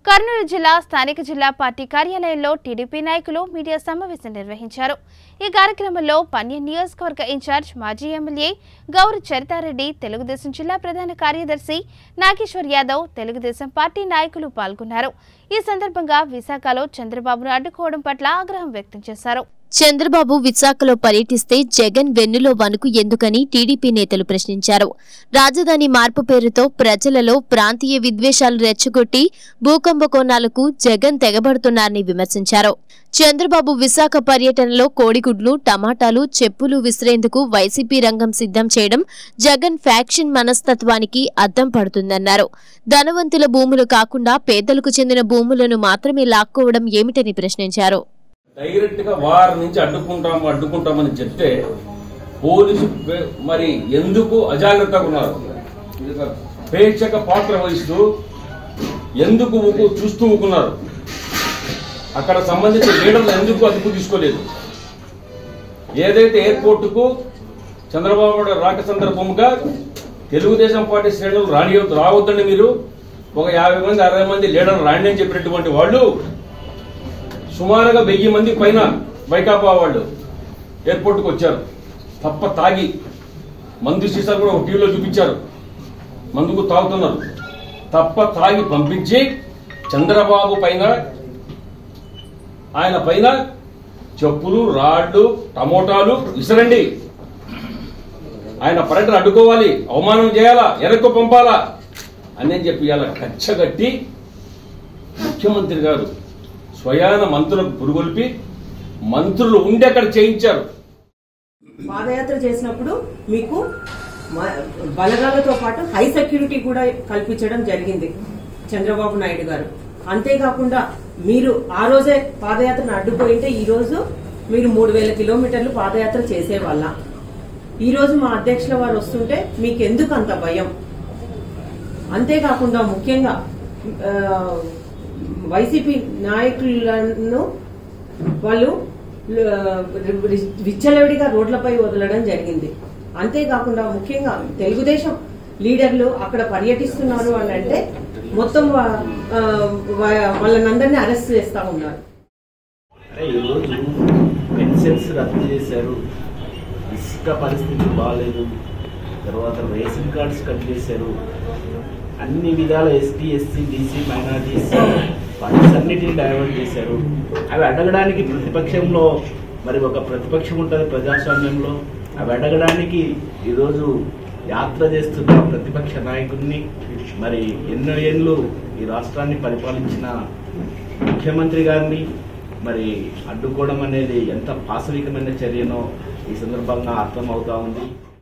కర్నూలు జిల్లా స్థానిక జిల్లా పార్టీ కార్యాలయంలో టీడీపీ నాయకులు మీడియా సమావేశం నిర్వహించారు ఈ కార్యక్రమంలో పన్య నియోజకవర్గ ఇన్ఛార్జ్ మాజీ ఎమ్మెల్యే గౌరు చరితారెడ్డి తెలుగుదేశం జిల్లా ప్రధాన కార్యదర్శి నాగేశ్వర్ యాదవ్ తెలుగుదేశం పార్టీ నాయకులు పాల్గొన్నారు ఈ సందర్భంగా విశాఖలో చంద్రబాబును అడ్డుకోవడం పట్ల ఆగ్రహం వ్యక్తం చేశారు చంద్రబాబు విశాఖలో పర్యటిస్తే జగన్ వెన్నులో వణుకు ఎందుకని టీడీపీ నేతలు ప్రశ్నించారు రాజధాని మార్పు పేరుతో ప్రజలలో ప్రాంతీయ విద్వేషాలు రెచ్చగొట్టి భూకంపకోణాలకు జగన్ తెగబడుతున్నారని విమర్శించారు చంద్రబాబు విశాఖ పర్యటనలో కోడిగుడ్లు టమాటాలు చెప్పులు విసిరేందుకు వైసీపీ రంగం సిద్ధం చేయడం జగన్ ఫ్యాక్షన్ మనస్తత్వానికి అద్దం పడుతుందన్నారు ధనవంతుల భూములు కాకుండా పేదలకు చెందిన భూములను మాత్రమే లాక్కోవడం ఏమిటని ప్రశ్నించారు డైరెక్ట్ గా వారి నుంచి అడ్డుకుంటాము అడ్డుకుంటామని చెప్తే పోలీసు వే- మరి ఎందుకు అజాగ్రత్తగా ఉన్నారు ప్రేక్షక పాత్ర వహిస్తూ ఎందుకు ఊకు చూస్తూ ఊకున్నారు అక్కడ సంబంధించిన లీడర్లు ఎందుకు అదుపు తీసుకోలేదు ఏదైతే ఎయిర్పోర్టుకు చంద్రబాబు నాయుడు రాక సందర్భంగా తెలుగుదేశం పార్టీ శ్రేణులు రాని రావద్దండి మీరు ఒక యాభై మంది అరవై మంది లీడర్లు రాండి అని చెప్పినటువంటి వాళ్ళు సుమారుగా వెయ్యి మంది పైన వైకాపా వాళ్ళు ఎయిర్పోర్ట్కి వచ్చారు తప్ప తాగి మందు సీసాలు కూడా ఒక టీవీలో చూపించారు మందుకు తాగుతున్నారు తప్ప తాగి పంపించి చంద్రబాబు పైన ఆయన పైన చెప్పులు రాళ్ళు టమోటాలు విసరండి ఆయన పర్యటన అడ్డుకోవాలి అవమానం చేయాలా వెనక్కు పంపాలా అని చెప్పి ఇలా కచ్చగట్టి ముఖ్యమంత్రి గారు స్వయాన మంత్రులకు పురుగొల్పి మంత్రులు ఉండి అక్కడ చేయించారు పాదయాత్ర చేసినప్పుడు మీకు మ- బలగాలతో పాటు హై సెక్యూరిటీ కూడా కల్పించడం జరిగింది చంద్రబాబు నాయుడు గారు అంతేకాకుండా మీరు ఆ రోజే పాదయాత్రను అడ్డుపోయింటే ఈ రోజు మీరు మూడు వేల కిలోమీటర్లు పాదయాత్ర చేసేవాళ్ళ ఈ రోజు మా అధ్యక్షుల వారు వస్తుంటే మీకు ఎందుకు అంత భయం అంతేకాకుండా ముఖ్యంగా ఆ, వైసీపీ నాయకులను వాళ్ళు ఆ, విచ్చలవిడిగా రోడ్లపై వదలడం జరిగింది అంతేకాకుండా ముఖ్యంగా తెలుగుదేశం లీడర్లు అక్కడ పర్యటిస్తున్నారు అని అంటే మొత్తం వా- ఆ, వా- వాళ్ళనందరినీ అరెస్ట్ చేస్తా ఉన్నారు అరే ఈరోజు పెన్షన్స్ రద్దు చేశారు ఇసుక పరిస్థితి బాగాలేదు తర్వాత రేషన్ కార్డ్స్ కట్ చేశారు అన్ని విధాల ST SC BC minorities funds అన్నిటిని డైవర్ట్ చేశారు అవి అడగడానికి ప్రతిపక్షంలో మరి ఒక ప్రతిపక్షం ఉంటుంది ప్రజాస్వామ్యంలో అవి అడగడానికి ఈరోజు యాత్ర చేస్తున్న ప్రతిపక్ష నాయకుడిని మరి ఎన్నో ఏళ్ళు ఈ రాష్ట్రాన్ని పరిపాలించిన ముఖ్యమంత్రి గారిని మరి అడ్డుకోవడం అనేది ఎంత పాశవికమైన చర్యనో ఈ సందర్భంగా అర్థమవుతా ఉంది